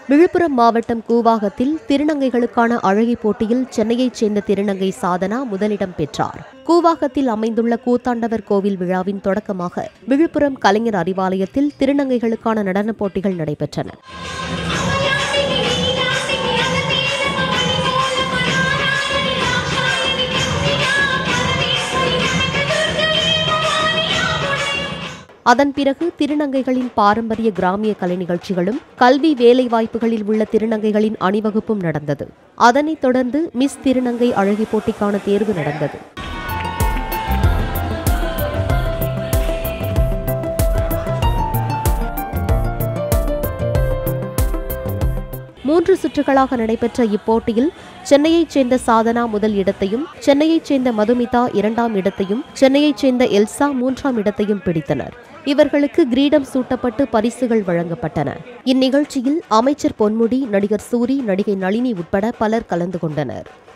விழுப்புரம் மாவட்டம் கூவாகத்தில் திருநங்கைகளுக்கான அழகி போட்டியில் சென்னையைச் சேர்ந்த திருநங்கை சாதனா முதலிடம் பெற்றார் கூவாகத்தில் அமைந்துள்ள கூத்தாண்டவர் கோவில் விழாவின் தொடக்கமாக விழுப்புரம் கலைஞர் அறிவாலயத்தில் திருநங்கைகளுக்கான நடனப் போட்டிகள் நடைபெற்றன அதன் பிறகு திருநங்கைகளின் பாரம்பரிய கிராமிய கலை நிகழ்ச்சிகளும் கல்வி வேலைவாய்ப்புகளில் உள்ள திருநங்கைகளின் அணிவகுப்பும் நடந்தது அதனைத் தொடர்ந்து மிஸ் திருநங்கை அழகி போட்டிக்கான தேர்வு நடந்தது மூன்று சுற்றுகளாக நடைபெற்ற இப்போட்டியில் சென்னையைச் சேர்ந்த சாதனா முதல் இடத்தையும் சென்னையைச் சேர்ந்த மதுமிதா இரண்டாம் இடத்தையும் சென்னையைச் சேர்ந்த எல்சா மூன்றாம் இடத்தையும் பிடித்தனர் இவர்களுக்கு கிரீடம் சூட்டப்பட்டு பரிசுகள் வழங்கப்பட்டன இந்நிகழ்ச்சியில் அமைச்சர் பொன்முடி நடிகர் சூரி நடிகை நளினி உட்பட பலர் கலந்து கொண்டனர்